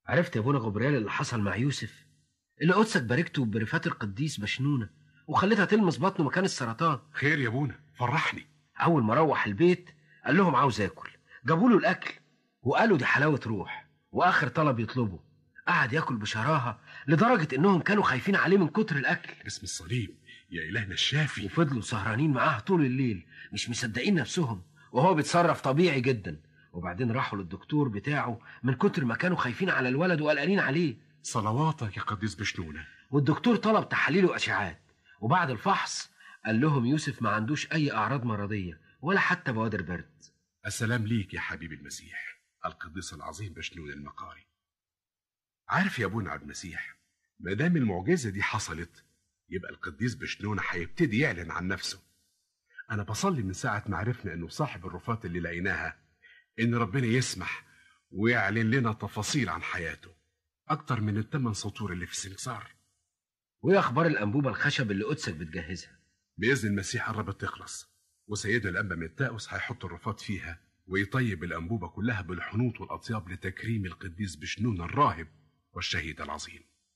عرفت يا ابونا غبريال اللي حصل مع يوسف اللي قدسك باركته برفات القديس بشنونه وخليتها تلمس بطنه مكان السرطان خير يا ابونا فرحني اول ما روح البيت قال لهم عاوز اكل جابوا له الاكل وقالوا دي حلاوه روح واخر طلب يطلبه قعد ياكل بشراهه لدرجه انهم كانوا خايفين عليه من كتر الاكل باسم الصليب يا الهنا الشافي وفضلوا سهرانين معاه طول الليل مش مصدقين نفسهم وهو بيتصرف طبيعي جدا وبعدين راحوا للدكتور بتاعه من كتر ما كانوا خايفين على الولد وقلقانين عليه صلواتك يا قديس بشنونه والدكتور طلب تحاليل واشعاعات وبعد الفحص قال لهم يوسف ما عندوش اي اعراض مرضيه ولا حتى بوادر برد السلام ليك يا حبيب المسيح القديس العظيم بشنون المقاري عارف يا ابونا عبد المسيح ما دام المعجزه دي حصلت يبقى القديس بشنون هيبتدي يعلن عن نفسه انا بصلي من ساعه ما عرفنا انه صاحب الرفات اللي لقيناها ان ربنا يسمح ويعلن لنا تفاصيل عن حياته اكتر من الثمان سطور اللي في السمسار وايه اخبار الانبوبه الخشب اللي قدسك بتجهزها باذن المسيح قربت تخلص وسيدنا الانبا متاوس هيحط الرفات فيها ويطيب الانبوبه كلها بالحنوط والاطياب لتكريم القديس بشنون الراهب والشهيد العظيم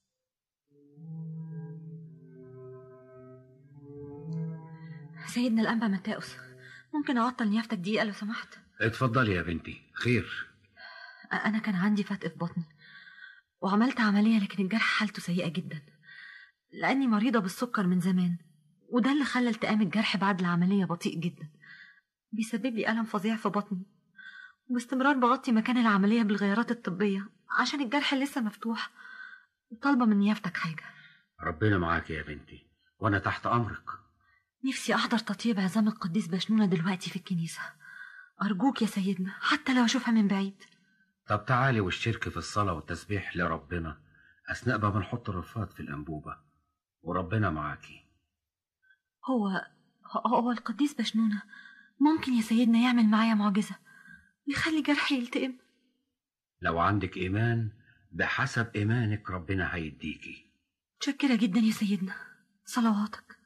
سيدنا الأنبا متاوس ممكن أعطل نيافتك دقيقة لو سمحت اتفضلي يا بنتي خير أ- أنا كان عندي فتق في بطني وعملت عملية لكن الجرح حالته سيئة جدا لأني مريضة بالسكر من زمان وده اللي خلى التئام الجرح بعد العملية بطيء جدا بيسبب لي ألم فظيع في بطني وباستمرار بغطي مكان العملية بالغيارات الطبية عشان الجرح لسه مفتوح وطالبة من نيافتك حاجة ربنا معاك يا بنتي وانا تحت امرك نفسي أحضر تطيب عظام القديس بشنونة دلوقتي في الكنيسة أرجوك يا سيدنا حتى لو أشوفها من بعيد طب تعالي واشتركي في الصلاة والتسبيح لربنا أثناء ما بنحط الرفات في الأنبوبة وربنا معاكي هو هو القديس بشنونة ممكن يا سيدنا يعمل معايا معجزة يخلي جرحي يلتئم لو عندك إيمان بحسب إيمانك ربنا هيديكي متشكرة جدا يا سيدنا صلواتك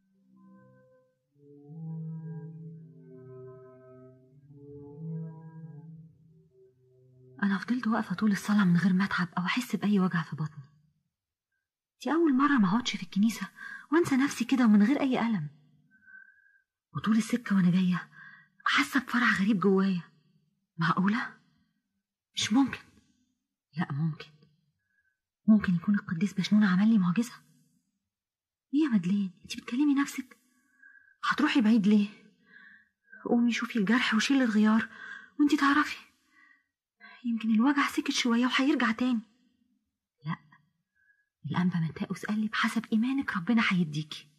أنا فضلت واقفة طول الصلاة من غير ما أتعب أو أحس بأي وجع في بطني دي أول مرة ما أقعدش في الكنيسة وأنسى نفسي كده ومن غير أي ألم وطول السكة وأنا جاية حاسة بفرح غريب جوايا معقولة؟ مش ممكن لا ممكن ممكن يكون القديس بشنون عمل لي معجزة ايه يا مدلين انت بتكلمي نفسك هتروحي بعيد ليه قومي شوفي الجرح وشيلي الغيار وانت تعرفي يمكن الوجع سكت شوية وهيرجع تاني لا الأنبا متاوس قال لي بحسب إيمانك ربنا هيديكي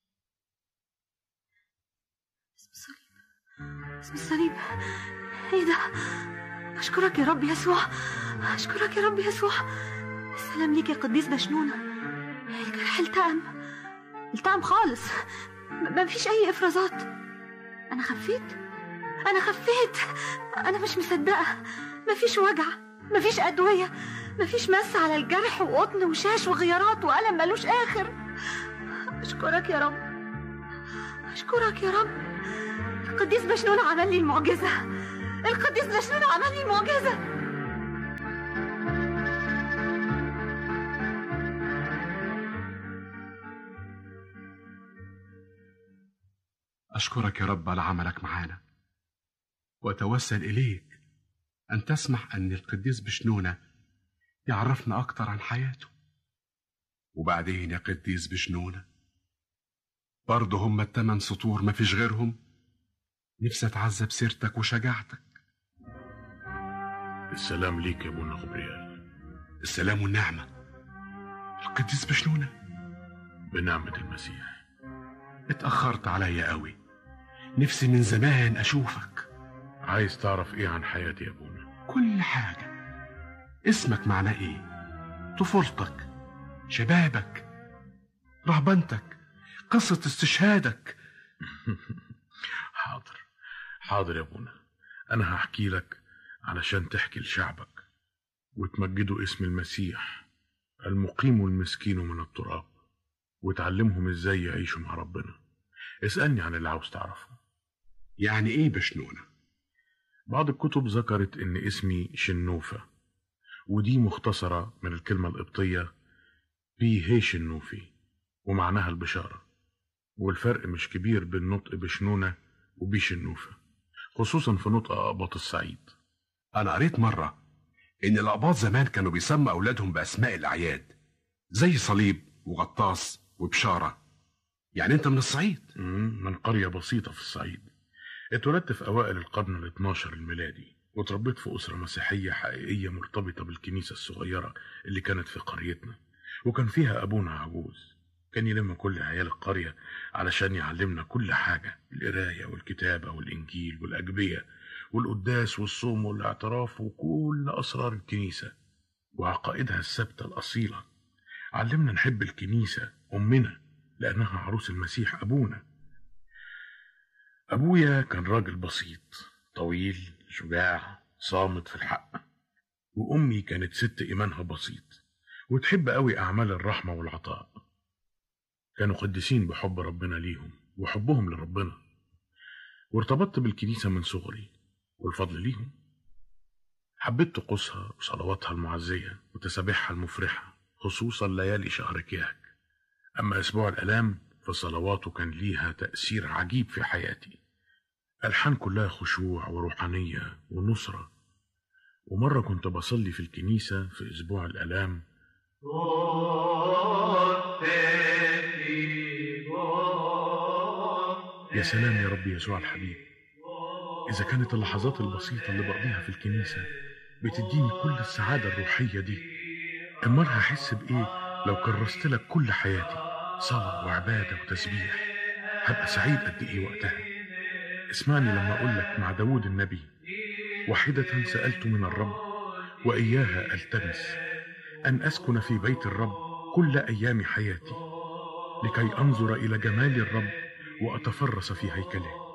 اسم الصليب اسم الصليب ايه ده أشكرك يا رب يسوع أشكرك يا رب يسوع السلام ليك يا قديس بشنونة الجرح التأم التأم خالص م- مفيش أي إفرازات أنا خفيت أنا خفيت أنا مش مصدقة مفيش وجع مفيش أدوية مفيش مس على الجرح وقطن وشاش وغيارات وألم ملوش آخر أشكرك يا رب أشكرك يا رب القديس بشنون عمل لي المعجزة القديس بشنون عمل لي المعجزة أشكرك يا رب على عملك معانا وأتوسل إليك أن تسمح أن القديس بشنونة يعرفنا أكتر عن حياته وبعدين يا قديس بشنونة برضه هم التمن سطور ما فيش غيرهم نفسي أتعذب سيرتك وشجاعتك السلام ليك يا ابونا غبريال السلام والنعمة القديس بشنونة بنعمة المسيح اتأخرت عليا قوي نفسي من زمان أشوفك عايز تعرف ايه عن حياتي يا ابونا كل حاجة اسمك معناه ايه طفولتك شبابك رهبنتك قصة استشهادك حاضر حاضر يا ابونا انا هحكي لك علشان تحكي لشعبك وتمجدوا اسم المسيح المقيم المسكين من التراب وتعلمهم ازاي يعيشوا مع ربنا اسألني عن اللي عاوز تعرفه يعني ايه بشنونة بعض الكتب ذكرت ان اسمي شنوفة ودي مختصرة من الكلمة القبطية بي هيش النوفي ومعناها البشارة والفرق مش كبير بين نطق بشنونة وبيش النوفة خصوصا في نطق أقباط الصعيد أنا قريت مرة إن الأقباط زمان كانوا بيسموا أولادهم بأسماء الأعياد زي صليب وغطاس وبشارة يعني أنت من الصعيد مم، من قرية بسيطة في الصعيد اتولدت في أوائل القرن ال 12 الميلادي وتربيت في أسرة مسيحية حقيقية مرتبطة بالكنيسة الصغيرة اللي كانت في قريتنا وكان فيها أبونا عجوز كان يلم كل عيال القرية علشان يعلمنا كل حاجة القراية والكتابة والإنجيل والأجبية والقداس والصوم والاعتراف وكل أسرار الكنيسة وعقائدها الثابتة الأصيلة علمنا نحب الكنيسة أمنا لأنها عروس المسيح أبونا أبويا كان راجل بسيط طويل شجاع صامت في الحق وأمي كانت ست إيمانها بسيط وتحب قوي أعمال الرحمة والعطاء كانوا قديسين بحب ربنا ليهم وحبهم لربنا وارتبطت بالكنيسة من صغري والفضل ليهم حبيت طقوسها وصلواتها المعزية وتسابيحها المفرحة خصوصا ليالي شهر كياك أما أسبوع الآلام فصلواته كان ليها تأثير عجيب في حياتي ألحان كلها خشوع وروحانية ونصرة ومرة كنت بصلي في الكنيسة في أسبوع الآلام يا سلام يا رب يسوع الحبيب إذا كانت اللحظات البسيطة اللي بقضيها في الكنيسة بتديني كل السعادة الروحية دي أمال هحس بإيه لو كرست لك كل حياتي صلاة وعبادة وتسبيح هبقى سعيد قد إيه وقتها اسمعني لما أقول لك مع داود النبي واحدة سألت من الرب وإياها ألتمس أن أسكن في بيت الرب كل أيام حياتي لكي أنظر إلى جمال الرب وأتفرس في هيكله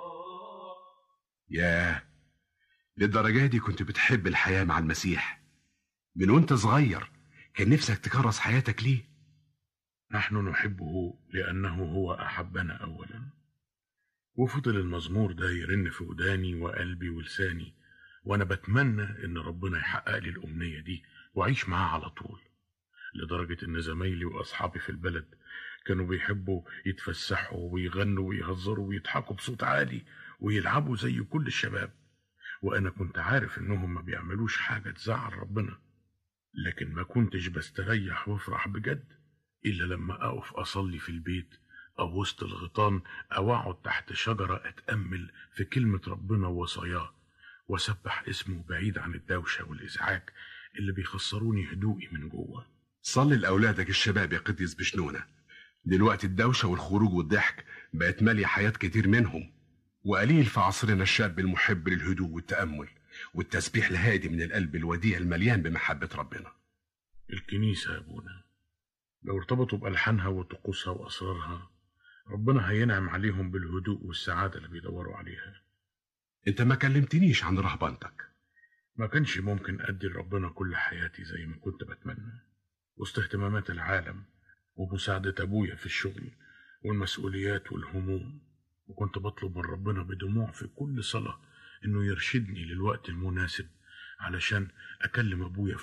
ياه للدرجة دي كنت بتحب الحياة مع المسيح من وانت صغير كان نفسك تكرس حياتك ليه نحن نحبه لأنه هو أحبنا أولا وفضل المزمور ده يرن في وداني وقلبي ولساني وأنا بتمنى إن ربنا يحقق لي الأمنية دي وأعيش معاه على طول لدرجة إن زمايلي وأصحابي في البلد كانوا بيحبوا يتفسحوا ويغنوا ويهزروا ويضحكوا بصوت عالي ويلعبوا زي كل الشباب وأنا كنت عارف إنهم ما بيعملوش حاجة تزعل ربنا لكن ما كنتش بستريح وافرح بجد إلا لما أقف أصلي في البيت أو وسط الغيطان أو أقعد تحت شجرة أتأمل في كلمة ربنا ووصاياه وأسبح اسمه بعيد عن الدوشة والإزعاج اللي بيخسروني هدوئي من جوه صلي لأولادك الشباب يا قديس بشنونة دلوقتي الدوشة والخروج والضحك بقت مالية حياة كتير منهم وقليل في عصرنا الشاب المحب للهدوء والتأمل والتسبيح الهادي من القلب الوديع المليان بمحبة ربنا الكنيسة يا أبونا لو ارتبطوا بألحانها وطقوسها وأسرارها ربنا هينعم عليهم بالهدوء والسعادة اللي بيدوروا عليها انت ما كلمتنيش عن رهبانتك ما كانش ممكن أدي لربنا كل حياتي زي ما كنت بتمنى وسط اهتمامات العالم ومساعدة أبويا في الشغل والمسؤوليات والهموم وكنت بطلب من ربنا بدموع في كل صلاة إنه يرشدني للوقت المناسب علشان أكلم أبويا في